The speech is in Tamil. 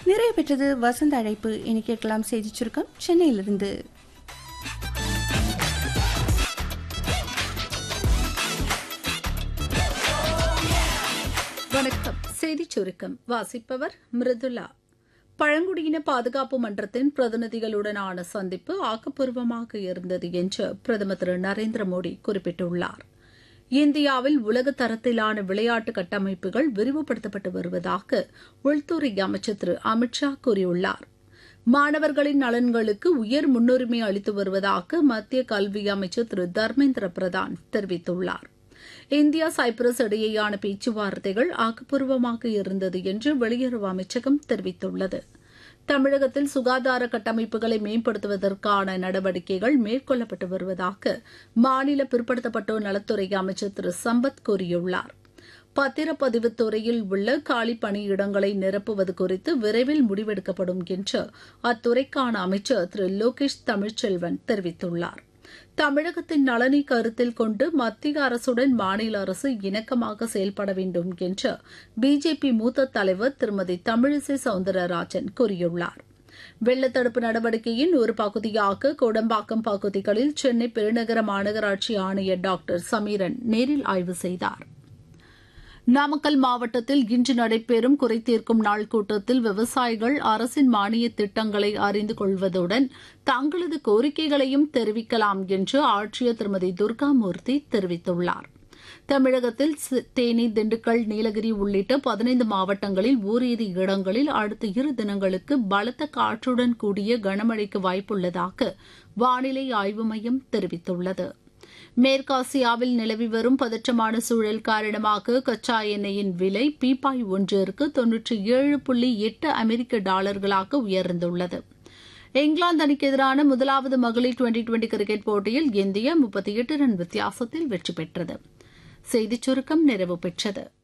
நிறைய பெற்றது வசந்த அழைப்பு இனி கேட்கலாம் செய்தி சுருக்கம் சென்னையிலிருந்து வணக்கம் செய்திச் சுருக்கம் வாசிப்பவர் மிருதுலா பழங்குடியின பாதுகாப்பு மன்றத்தின் பிரதிநிதிகளுடனான சந்திப்பு ஆக்கப்பூர்வமாக இருந்தது என்று பிரதமர் திரு நரேந்திர மோடி குறிப்பிட்டுள்ளார் இந்தியாவில் உலக தரத்திலான விளையாட்டு கட்டமைப்புகள் விரிவுபடுத்தப்பட்டு வருவதாக உள்துறை அமைச்சர் திரு அமித்ஷா கூறியுள்ளார் மாணவர்களின் நலன்களுக்கு உயர் முன்னுரிமை அளித்து வருவதாக மத்திய கல்வி அமைச்சர் திரு தர்மேந்திர பிரதான் தெரிவித்துள்ளார் இந்தியா சைப்ரஸ் இடையேயான பேச்சுவார்த்தைகள் ஆக்கப்பூர்வமாக இருந்தது என்று வெளியுறவு அமைச்சகம் தெரிவித்துள்ளது தமிழகத்தில் சுகாதார கட்டமைப்புகளை மேம்படுத்துவதற்கான நடவடிக்கைகள் மேற்கொள்ளப்பட்டு வருவதாக மாநில பிற்படுத்தப்பட்டோர் நலத்துறை அமைச்சர் திரு சம்பத் கூறியுள்ளார் பத்திரப்பதிவு துறையில் உள்ள காலி பணியிடங்களை நிரப்புவது குறித்து விரைவில் முடிவெடுக்கப்படும் என்று அத்துறைக்கான அமைச்சர் திரு லோகேஷ் தமிழ்ச்செல்வன் தெரிவித்துள்ளார் தமிழகத்தின் நலனை கருத்தில் கொண்டு மத்திய அரசுடன் மாநில அரசு இணக்கமாக செயல்பட வேண்டும் என்று பிஜேபி மூத்த தலைவர் திருமதி தமிழிசை சவுந்தரராஜன் கூறியுள்ளார் வெள்ளத்தடுப்பு நடவடிக்கையின் ஒரு பகுதியாக கோடம்பாக்கம் பகுதிகளில் சென்னை பெருநகர மாநகராட்சி ஆணையர் டாக்டர் சமீரன் நேரில் ஆய்வு செய்தார் நாமக்கல் மாவட்டத்தில் இன்று நடைபெறும் குறைதீர்க்கும் நாள் கூட்டத்தில் விவசாயிகள் அரசின் மானிய திட்டங்களை அறிந்து கொள்வதுடன் தங்களது கோரிக்கைகளையும் தெரிவிக்கலாம் என்று ஆட்சியர் திருமதி துர்காமூர்த்தி தெரிவித்துள்ளார் தமிழகத்தில் தேனி திண்டுக்கல் நீலகிரி உள்ளிட்ட பதினைந்து மாவட்டங்களில் ஓரிரு இடங்களில் அடுத்த இரு தினங்களுக்கு பலத்த காற்றுடன் கூடிய கனமழைக்கு வாய்ப்புள்ளதாக வானிலை ஆய்வு மையம் தெரிவித்துள்ளது மேற்காசியாவில் நிலவி வரும் பதற்றமான சூழல் காரணமாக கச்சா எண்ணெயின் விலை பீப்பாய் ஒன்றிற்கு தொன்னூற்றி ஏழு புள்ளி எட்டு அமெரிக்க டாலர்களாக உயர்ந்துள்ளது இங்கிலாந்து அணிக்கு எதிரான முதலாவது மகளிர் டுவெண்டி டுவெண்டி கிரிக்கெட் போட்டியில் இந்தியா முப்பத்தி எட்டு ரன் வித்தியாசத்தில் வெற்றி பெற்றது செய்திச் சுருக்கம் நிறைவு பெற்றது